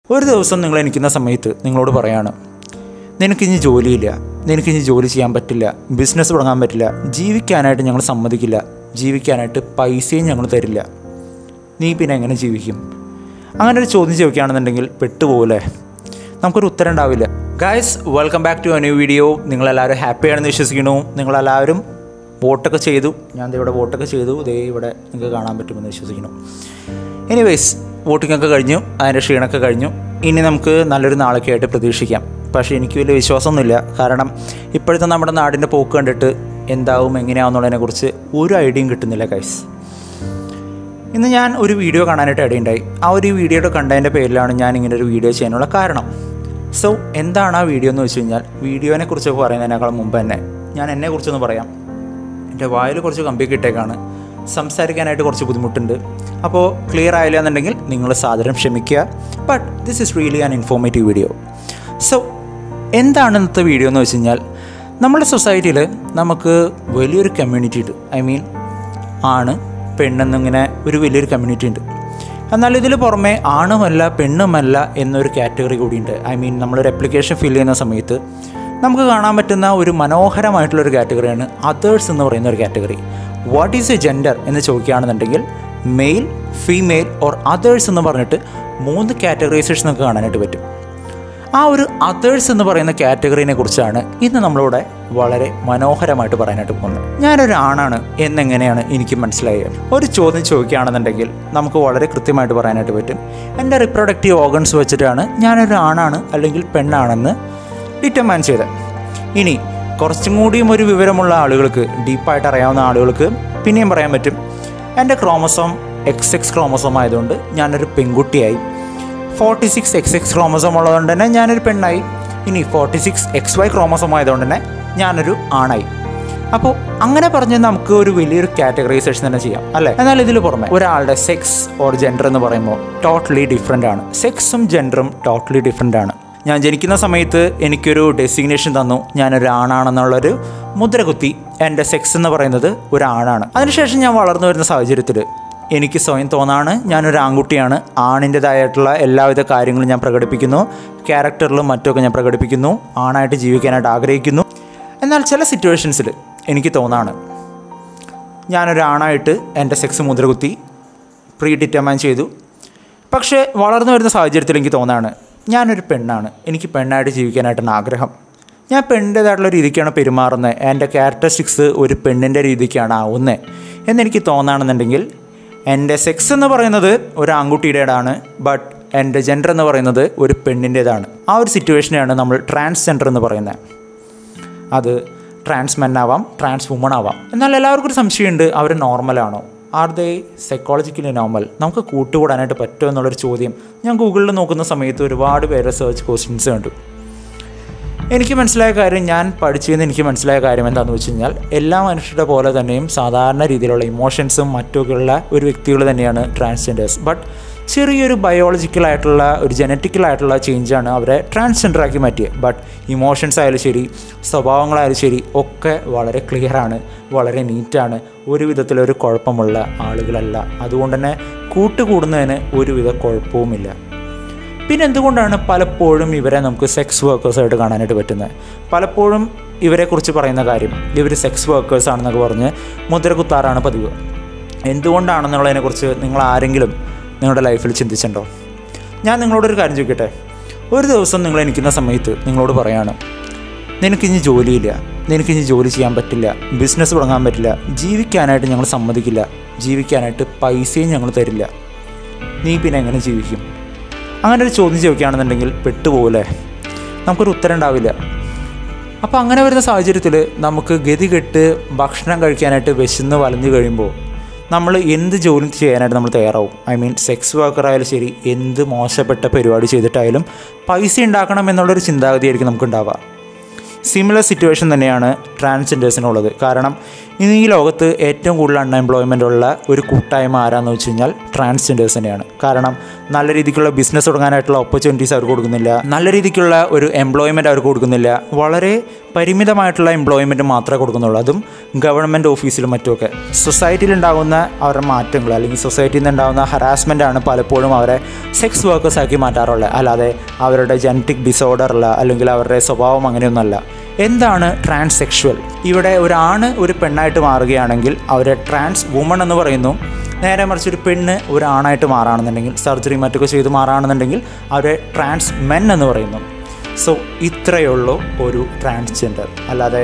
ഒരു ദിവസം നിങ്ങൾ എനിക്കുന്ന സമയത്ത് നിങ്ങളോട് പറയാണ് നിനക്കിനി ജോലിയില്ല നിനക്കിനി ജോലി ചെയ്യാൻ പറ്റില്ല ബിസിനസ് തുടങ്ങാൻ പറ്റില്ല ജീവിക്കാനായിട്ട് ഞങ്ങൾ സമ്മതിക്കില്ല ജീവിക്കാനായിട്ട് പൈസയും ഞങ്ങൾ തരില്ല നീ പിന്നെ എങ്ങനെ ജീവിക്കും അങ്ങനെ ഒരു ചോദ്യം ചോദിക്കുകയാണെന്നുണ്ടെങ്കിൽ പെട്ടുപോകല്ലേ നമുക്കൊരു ഉത്തരം ഉണ്ടാവില്ല guys welcome back to a new video നിങ്ങളെല്ലാവരും ഹാപ്പിയാണെന്ന് വിശ്വസിക്കുന്നു നിങ്ങളെല്ലാവരും വോട്ടൊക്കെ ചെയ്തു ഞാൻ ദേ ഇവിടെ വോട്ടൊക്കെ ചെയ്തു ദേ ഇവിടെ നിങ്ങൾക്ക് കാണാൻ പറ്റുമെന്ന് വിശ്വസിക്കുന്നു എനിവേയ്സ് വോട്ടിംഗ് ഒക്കെ കഴിഞ്ഞു അതിൻ്റെ ക്ഷീണമൊക്കെ കഴിഞ്ഞു ഇനി നമുക്ക് നല്ലൊരു നാളൊക്കെ ആയിട്ട് പ്രതീക്ഷിക്കാം പക്ഷേ എനിക്ക് വലിയ വിശ്വാസമൊന്നുമില്ല കാരണം ഇപ്പോഴത്തെ നമ്മുടെ നാടിൻ്റെ പോക്ക് കണ്ടിട്ട് എന്താവും എങ്ങനെയാവുന്നുള്ളതിനെക്കുറിച്ച് ഒരു ഐഡിയയും കിട്ടുന്നില്ല ഗൈസ് ഇന്ന് ഞാൻ ഒരു വീഡിയോ കാണാനായിട്ട് ഇടയുണ്ടായി ആ ഒരു വീഡിയോയുടെ കണ്ടതിൻ്റെ പേരിലാണ് ഞാൻ ഇങ്ങനെ ഒരു വീഡിയോ ചെയ്യാനുള്ള കാരണം സോ എന്താണ് ആ വീഡിയോ എന്ന് വെച്ച് കഴിഞ്ഞാൽ വീഡിയോനെ കുറിച്ചൊക്കെ പറയുന്നതിനേക്കാൾ മുമ്പ് തന്നെ ഞാൻ എന്നെക്കുറിച്ചൊന്ന് പറയാം എൻ്റെ വായിൽ കുറച്ച് കമ്പിയൊക്കെ ഇട്ടേക്കാണ് സംസാരിക്കാനായിട്ട് കുറച്ച് ബുദ്ധിമുട്ടുണ്ട് അപ്പോൾ ക്ലിയർ ആയില്ല എന്നുണ്ടെങ്കിൽ നിങ്ങൾ സാദരം ക്ഷമിക്കുക but this is really an informative video so എന്താണ് ഇന്നത്തെ വീഡിയോ എന്ന് വെച്ച് കഴിഞ്ഞാൽ നമ്മുടെ സൊസൈറ്റിയിൽ നമുക്ക് വലിയൊരു കമ്മ്യൂണിറ്റി ഉണ്ട് ഐ മീൻ ആണ് പെണ്ണെന്നിങ്ങനെ ഒരു വലിയൊരു കമ്മ്യൂണിറ്റി ഉണ്ട് എന്നാൽ ഇതിൽ പുറമെ ആണുമല്ല പെണ്ണുമല്ല എന്നൊരു കാറ്റഗറി കൂടിയുണ്ട് ഐ മീൻ നമ്മളൊരു അപ്ലിക്കേഷൻ ഫിൽ ചെയ്യുന്ന സമയത്ത് നമുക്ക് കാണാൻ പറ്റുന്ന ഒരു മനോഹരമായിട്ടുള്ളൊരു കാറ്റഗറിയാണ് അതേഴ്സ് എന്ന് പറയുന്ന ഒരു category what is a gender എന്ന് ചോദിക്കുകയാണെന്നുണ്ടെങ്കിൽ മെയിൽ ഫീമെയിൽ ഓർ അതേഴ്സ് എന്ന് പറഞ്ഞിട്ട് മൂന്ന് കാറ്റഗറൈസേഷൻ നമുക്ക് കാണാനായിട്ട് പറ്റും ആ ഒരു അതേഴ്സ് എന്ന് പറയുന്ന കാറ്റഗറിനെ കുറിച്ചാണ് ഇന്ന് നമ്മളിവിടെ വളരെ മനോഹരമായിട്ട് പറയാനായിട്ട് പോകുന്നത് ഞാനൊരു ആണാണ് എന്നെങ്ങനെയാണ് എനിക്ക് മനസ്സിലായത് ഒരു ചോദ്യം ചോദിക്കുകയാണെന്നുണ്ടെങ്കിൽ നമുക്ക് വളരെ കൃത്യമായിട്ട് പറയാനായിട്ട് പറ്റും എൻ്റെ റിപ്രൊഡക്റ്റീവ് ഓർഗൻസ് വെച്ചിട്ടാണ് ഞാനൊരു ആണാണ് അല്ലെങ്കിൽ പെണ്ണാണെന്ന് ഡിറ്റർമൈൻ ചെയ്തത് ഇനി കുറച്ചും കൂടിയും ഒരു വിവരമുള്ള ആളുകൾക്ക് ഡീപ്പായിട്ട് അറിയാവുന്ന ആളുകൾക്ക് പിന്നെയും പറയാൻ പറ്റും എൻ്റെ ക്രോമസോം എക്സ് എക്സ് ക്രോമസോം ആയതുകൊണ്ട് ഞാനൊരു പെൺകുട്ടിയായി forty six X X chromosome ഉള്ളതുകൊണ്ട് തന്നെ ഞാനൊരു പെണ്ണായി ഇനി forty six X Y chromosome ആയതുകൊണ്ട് തന്നെ ഞാനൊരു ആണായി അപ്പോൾ അങ്ങനെ പറഞ്ഞ് നമുക്ക് ഒരു വലിയൊരു കാറ്റഗറൈസേഷൻ തന്നെ ചെയ്യാം അല്ലേ എന്നാൽ ഇതിൽ പുറമെ ഒരാളുടെ സെക്സ് ഓർ ജെൻഡർ എന്ന് പറയുമ്പോൾ ടോട്ടലി ഡിഫറെൻ്റ് ആണ് സെക്സും ജെൻഡറും ടോട്ടലി ഡിഫറെൻ്റ് ആണ് ഞാൻ ജനിക്കുന്ന സമയത്ത് എനിക്കൊരു ഡെസിഗ്നേഷൻ തന്നു ഞാനൊരു ആണാണെന്നുള്ളൊരു മുദ്ര കുത്തി എൻ്റെ സെക്സ് എന്ന് പറയുന്നത് ഒരു ആണാണ് അതിനുശേഷം ഞാൻ വളർന്നു വരുന്ന സാഹചര്യത്തിൽ എനിക്ക് സ്വയം തോന്നാണ് ഞാനൊരു ആൺകുട്ടിയാണ് ആണിൻ്റെതായിട്ടുള്ള എല്ലാവിധ കാര്യങ്ങളും ഞാൻ പ്രകടിപ്പിക്കുന്നു ക്യാരക്ടറിലും മറ്റുമൊക്കെ ഞാൻ പ്രകടിപ്പിക്കുന്നു ആണായിട്ട് ജീവിക്കാനായിട്ട് ആഗ്രഹിക്കുന്നു എന്നാൽ ചില സിറ്റുവേഷൻസിൽ എനിക്ക് തോന്നാണ് ഞാനൊരു ആണായിട്ട് എൻ്റെ സെക്സ് മുദ്രകുത്തി പ്രീ ഡിറ്റർമൈൻ ചെയ്തു പക്ഷേ വളർന്നു വരുന്ന സാഹചര്യത്തിൽ എനിക്ക് തോന്നാണ് ഞാനൊരു പെണ്ണാണ് എനിക്ക് പെണ്ണായിട്ട് ജീവിക്കാനായിട്ടാണ് ആഗ്രഹം ഞാൻ പെണ്ണിൻ്റേതായിട്ടുള്ള രീതിക്കാണ് പെരുമാറുന്നത് എൻ്റെ ക്യാരക്ടറിസ്റ്റിക്സ് ഒരു പെണ്ണിൻ്റെ രീതിക്കാണ് ആവുന്നത് എന്നെനിക്ക് തോന്നുകയാണെന്നുണ്ടെങ്കിൽ എൻ്റെ സെക്സ് എന്ന് പറയുന്നത് ഒരു ആൺകുട്ടിയുടേതാണ് ബട്ട് എൻ്റെ ജെൻഡർ എന്ന് പറയുന്നത് ഒരു പെണ്ണിൻ്റേതാണ് ആ ഒരു സിറ്റുവേഷനെയാണ് നമ്മൾ ട്രാൻസ്ജെൻഡർ എന്ന് പറയുന്നത് അത് ട്രാൻസ് മെൻ ആവാം ട്രാൻസ് വുമൺ ആവാം എന്നാൽ എല്ലാവർക്കും ഒരു സംശയമുണ്ട് അവർ നോർമലാണോ ആർ ദേ സൈക്കോളജിക്കലി നോർമൽ നമുക്ക് കൂട്ടുകൂടാനായിട്ട് പറ്റുമോ എന്നുള്ളൊരു ചോദ്യം ഞാൻ ഗൂഗിളിൽ നോക്കുന്ന സമയത്ത് ഒരുപാട് പേരെ സെർച്ച് ക്വസ്റ്റ്യൻസ് കണ്ടു എനിക്ക് മനസ്സിലായ കാര്യം ഞാൻ പഠിച്ചതെന്ന് എനിക്ക് മനസ്സിലായ കാര്യം എന്താണെന്ന് വെച്ച് കഴിഞ്ഞാൽ എല്ലാ മനുഷ്യരുടെ പോലെ തന്നെയും സാധാരണ രീതിയിലുള്ള ഇമോഷൻസും മറ്റൊക്കെയുള്ള ഒരു വ്യക്തികൾ തന്നെയാണ് ട്രാൻസ്ജെൻഡേഴ്സ് ബട്ട് ചെറിയൊരു ബയോളജിക്കലായിട്ടുള്ള ഒരു ജനറ്റിക്കലായിട്ടുള്ള ചേഞ്ചാണ് അവരെ ട്രാൻസ്ജെൻഡർ ആക്കി മാറ്റിയത് ബട്ട് ഇമോഷൻസ് ആയാലും ശരി സ്വഭാവങ്ങളായാലും ശരി ഒക്കെ വളരെ ക്ലിയറാണ് വളരെ നീറ്റാണ് ഒരു വിധത്തിലൊരു കുഴപ്പമുള്ള ആളുകളല്ല അതുകൊണ്ട് തന്നെ കൂട്ടുകൂടുന്നതിന് ഒരുവിധ കുഴപ്പവുമില്ല പിന്നെ എന്തുകൊണ്ടാണ് പലപ്പോഴും ഇവരെ നമുക്ക് സെക്സ് വർക്കേഴ്സായിട്ട് കാണാനായിട്ട് പറ്റുന്നത് പലപ്പോഴും ഇവരെക്കുറിച്ച് പറയുന്ന കാര്യം ഇവർ സെക്സ് വർക്കേഴ്സ് ആണെന്നൊക്കെ പറഞ്ഞ് മുദ്ര കുത്താറാണ് പതിവ് എന്തുകൊണ്ടാണെന്നുള്ളതിനെക്കുറിച്ച് നിങ്ങൾ ആരെങ്കിലും നിങ്ങളുടെ ലൈഫിൽ ചിന്തിച്ചിട്ടുണ്ടോ ഞാൻ നിങ്ങളോടൊരു കാര്യം ചോദിക്കട്ടെ ഒരു ദിവസം നിങ്ങൾ എനിക്കുന്ന സമയത്ത് നിങ്ങളോട് പറയാണ് നിനക്കിനി ജോലിയില്ല നിനക്കിനി ജോലി ചെയ്യാൻ പറ്റില്ല ബിസിനസ് തുടങ്ങാൻ പറ്റില്ല ജീവിക്കാനായിട്ട് ഞങ്ങൾ സമ്മതിക്കില്ല ജീവിക്കാനായിട്ട് പൈസയും ഞങ്ങൾ തരില്ല നീ പിന്നെ എങ്ങനെ ജീവിക്കും അങ്ങനെ ഒരു ചോദ്യം ചോദിക്കുകയാണെന്നുണ്ടെങ്കിൽ പെട്ടുപോകല്ലേ നമുക്കൊരു ഉത്തരം ഉണ്ടാവില്ല അപ്പോൾ അങ്ങനെ വരുന്ന സാഹചര്യത്തിൽ നമുക്ക് ഗതി കെട്ട് ഭക്ഷണം കഴിക്കാനായിട്ട് വിശന്ന് വലഞ്ഞു കഴിയുമ്പോൾ നമ്മൾ എന്ത് ജോലി ചെയ്യാനായിട്ട് നമ്മൾ തയ്യാറാവും ഐ മീൻ സെക്സ് വർക്കർ ആയാലും ശരി എന്ത് മോശപ്പെട്ട പരിപാടി ചെയ്തിട്ടായാലും പൈസ ഉണ്ടാക്കണം എന്നുള്ളൊരു ചിന്താഗതിയായിരിക്കും നമുക്ക് ഉണ്ടാവുക സിമിലർ സിറ്റുവേഷൻ തന്നെയാണ് ട്രാൻസ്ജെൻഡേഴ്സിനുള്ളത് കാരണം ഇന്ന് ഈ ലോകത്ത് ഏറ്റവും കൂടുതൽ അൺഎംപ്ലോയ്മെൻ്റ് ഉള്ള ഒരു കൂട്ടായ്മ ആരാന്ന് വെച്ച് കഴിഞ്ഞാൽ ട്രാൻസ്ജെൻഡേഴ്സ് തന്നെയാണ് കാരണം നല്ല രീതിക്കുള്ള ബിസിനസ് തുടങ്ങാനായിട്ടുള്ള ഓപ്പർച്യൂണിറ്റീസ് അവർക്ക് കൊടുക്കുന്നില്ല നല്ല രീതിക്കുള്ള ഒരു എംപ്ലോയ്മെൻറ്റ് അവർക്ക് കൊടുക്കുന്നില്ല വളരെ പരിമിതമായിട്ടുള്ള എംപ്ലോയ്മെൻറ്റ് മാത്രമേ കൊടുക്കുന്നുള്ളൂ അതും ഗവൺമെൻറ് ഓഫീസിലും മറ്റുമൊക്കെ സൊസൈറ്റിയിൽ ഉണ്ടാകുന്ന അവരുടെ മാറ്റങ്ങൾ അല്ലെങ്കിൽ സൊസൈറ്റിയിൽ നിന്ന് ഉണ്ടാകുന്ന ഹറാസ്മെൻ്റ് ആണ് പലപ്പോഴും അവരെ സെക്സ് വർക്കേഴ്സ് ആക്കി മാറ്റാറുള്ളത് അല്ലാതെ അവരുടെ ജനറ്റിക് ഡിസോർഡറുള്ള അല്ലെങ്കിൽ അവരുടെ സ്വഭാവം അങ്ങനെയൊന്നുമല്ല എന്താണ് ട്രാൻസെക്ഷുവൽ ഇവിടെ ഒരാണ് ഒരു പെണ്ണായിട്ട് മാറുകയാണെങ്കിൽ അവരെ ട്രാൻസ് വുമൺ എന്ന് പറയുന്നു നേരെ മറിച്ച് ഒരു പെണ്ണ് ഒരു ആണായിട്ട് മാറുകയാണെന്നുണ്ടെങ്കിൽ സർജറി മറ്റൊക്കെ ചെയ്ത് മാറുകയാണെന്നുണ്ടെങ്കിൽ അവരെ ട്രാൻസ് മെൻ എന്ന് പറയുന്നു സോ ഇത്രയേ ഉള്ളൂ ഒരു ട്രാൻസ്ജെൻഡർ അല്ലാതെ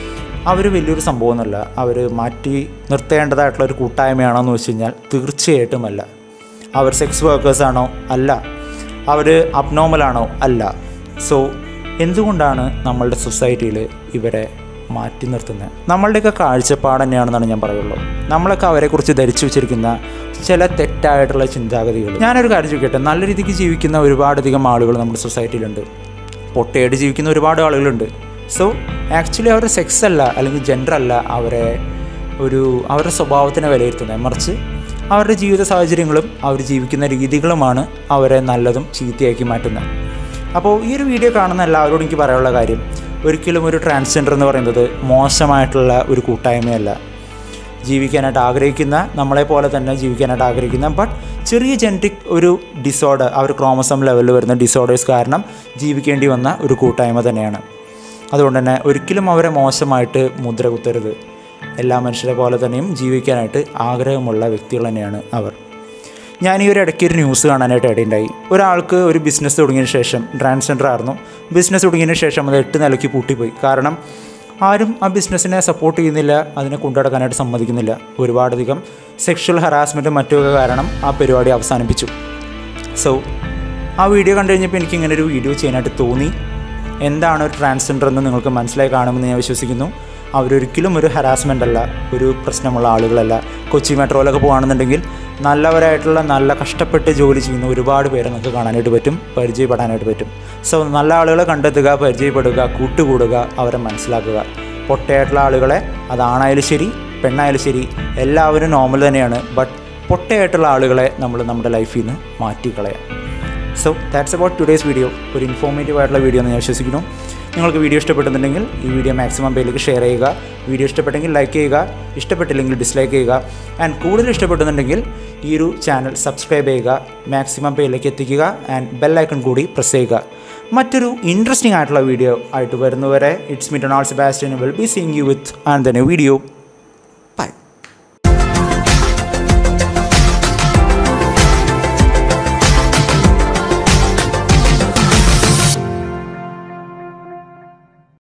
അവർ വലിയൊരു സംഭവമൊന്നുമല്ല അവർ മാറ്റി നിർത്തേണ്ടതായിട്ടുള്ള ഒരു കൂട്ടായ്മയാണോ എന്ന് വെച്ച് കഴിഞ്ഞാൽ തീർച്ചയായിട്ടും അല്ല അവർ സെക്സ് വർക്കേഴ്സാണോ അല്ല അവർ അബ്നോർമലാണോ അല്ല സോ എന്തുകൊണ്ടാണ് നമ്മളുടെ സൊസൈറ്റിയിൽ ഇവരെ മാറ്റി നിർത്തുന്നത് നമ്മളുടെയൊക്കെ കാഴ്ചപ്പാട് തന്നെയാണെന്നാണ് ഞാൻ പറയുള്ളൂ നമ്മളൊക്കെ അവരെക്കുറിച്ച് ധരിച്ചു വെച്ചിരിക്കുന്ന ചില തെറ്റായിട്ടുള്ള ചിന്താഗതികൾ ഞാനൊരു കാര്യം ചോദിക്കട്ടെ നല്ല രീതിക്ക് ജീവിക്കുന്ന ഒരുപാടധികം ആളുകൾ നമ്മുടെ സൊസൈറ്റിയിലുണ്ട് പൊട്ടയായിട്ട് ജീവിക്കുന്ന ഒരുപാട് ആളുകളുണ്ട് സോ ആക്ച്വലി അവരുടെ സെക്സ് അല്ല അല്ലെങ്കിൽ ജെൻഡർ അല്ല അവരെ ഒരു അവരുടെ സ്വഭാവത്തിനെ വിലയിരുത്തുന്നത് മറിച്ച് അവരുടെ ജീവിത സാഹചര്യങ്ങളും അവർ ജീവിക്കുന്ന രീതികളുമാണ് അവരെ നല്ലതും ചീത്തയാക്കി മാറ്റുന്നത് അപ്പോൾ ഈ ഒരു വീഡിയോ കാണുന്ന എല്ലാവരോടും എനിക്ക് പറയാനുള്ള കാര്യം ഒരിക്കലും ഒരു ട്രാൻസ്ജെൻഡർ എന്ന് പറയുന്നത് മോശമായിട്ടുള്ള ഒരു കൂട്ടായ്മയല്ല ജീവിക്കാനായിട്ട് ആഗ്രഹിക്കുന്ന നമ്മളെ പോലെ തന്നെ ജീവിക്കാനായിട്ട് ആഗ്രഹിക്കുന്ന ബട്ട് ചെറിയ ജനറ്റിക് ഒരു ഡിസോർഡർ ആ ഒരു ക്രോമസം ലെവലിൽ വരുന്ന ഡിസോർഡേഴ്സ് കാരണം ജീവിക്കേണ്ടി വന്ന ഒരു കൂട്ടായ്മ തന്നെയാണ് അതുകൊണ്ട് തന്നെ ഒരിക്കലും അവരെ മോശമായിട്ട് മുദ്ര കുത്തരുത് എല്ലാ മനുഷ്യരെ പോലെ തന്നെയും ജീവിക്കാനായിട്ട് ആഗ്രഹമുള്ള വ്യക്തികൾ തന്നെയാണ് അവർ ഞാൻ ഈ ഒരു ഇടയ്ക്ക് ഒരു ന്യൂസ് കാണാനായിട്ട് ഇടയുണ്ടായി ഒരാൾക്ക് ഒരു ബിസിനസ് തുടങ്ങിയതിന് ശേഷം ട്രാൻസ്ജെൻഡർ ആയിരുന്നു ബിസിനസ് തുടങ്ങിയതിന് ശേഷം അത് എട്ട് നിലയ്ക്ക് പൂട്ടിപ്പോയി കാരണം ആരും ആ ബിസിനസ്സിനെ സപ്പോർട്ട് ചെയ്യുന്നില്ല അതിനെ കൊണ്ടുനടക്കാനായിട്ട് സമ്മതിക്കുന്നില്ല ഒരുപാടധികം സെക്ഷൽ ഹറാസ്മെൻറ്റും മറ്റുമൊക്കെ കാരണം ആ പരിപാടി അവസാനിപ്പിച്ചു സോ ആ വീഡിയോ കണ്ടു കഴിഞ്ഞപ്പോൾ എനിക്ക് ഇങ്ങനെ ഒരു വീഡിയോ ചെയ്യാനായിട്ട് തോന്നി എന്താണ് ഒരു ട്രാൻസ്ജെൻഡർ എന്ന് നിങ്ങൾക്ക് മനസ്സിലായി കാണുമെന്ന് ഞാൻ വിശ്വസിക്കുന്നു അവരൊരിക്കലും ഒരു ഹറാസ്മെൻ്റ് അല്ല ഒരു പ്രശ്നമുള്ള ആളുകളല്ല കൊച്ചി മെട്രോയിലൊക്കെ പോകുകയാണെന്നുണ്ടെങ്കിൽ നല്ലവരായിട്ടുള്ള നല്ല കഷ്ടപ്പെട്ട് ജോലി ചെയ്യുന്ന ഒരുപാട് പേരെ നമുക്ക് കാണാനായിട്ട് പറ്റും പരിചയപ്പെടാനായിട്ട് പറ്റും സോ നല്ല ആളുകളെ കണ്ടെത്തുക പരിചയപ്പെടുക കൂട്ടുകൂടുക അവരെ മനസ്സിലാക്കുക പൊട്ടയായിട്ടുള്ള ആളുകളെ അതാണായാലും ശരി പെണ്ണായാലും ശരി എല്ലാവരും നോർമൽ തന്നെയാണ് ബട്ട് പൊട്ടയായിട്ടുള്ള ആളുകളെ നമ്മൾ നമ്മുടെ ലൈഫിൽ നിന്ന് മാറ്റിക്കളയാം so that's about today's video ഒരു ഇൻഫോർമേറ്റീവ് ആയിട്ടുള്ള വീഡിയോ എന്ന് ഞാൻ വിശ്വസിക്കുന്നു നിങ്ങൾക്ക് വീഡിയോ ഇഷ്ടപ്പെടുന്നുണ്ടെങ്കിൽ ഈ വീഡിയോ മാക്സിമം പേരിലേക്ക് ഷെയർ ചെയ്യുക വീഡിയോ ഇഷ്ടപ്പെട്ടെങ്കിൽ ലൈക്ക് ചെയ്യുക ഇഷ്ടപ്പെട്ടില്ലെങ്കിൽ ഡിസ്ലൈക്ക് ചെയ്യുക ആൻഡ് കൂടുതൽ ഇഷ്ടപ്പെടുന്നുണ്ടെങ്കിൽ ഈ ഒരു ചാനൽ സബ്സ്ക്രൈബ് ചെയ്യുക മാക്സിമം പേരിലേക്ക് എത്തിക്കുക ആൻഡ് ബെല്ലൈക്കൺ കൂടി പ്രസ് ചെയ്യുക മറ്റൊരു ഇൻട്രസ്റ്റിംഗ് ആയിട്ടുള്ള വീഡിയോ ആയിട്ട് വരുന്നവരെ it's me Donald Sebastian will be seeing you with and the new video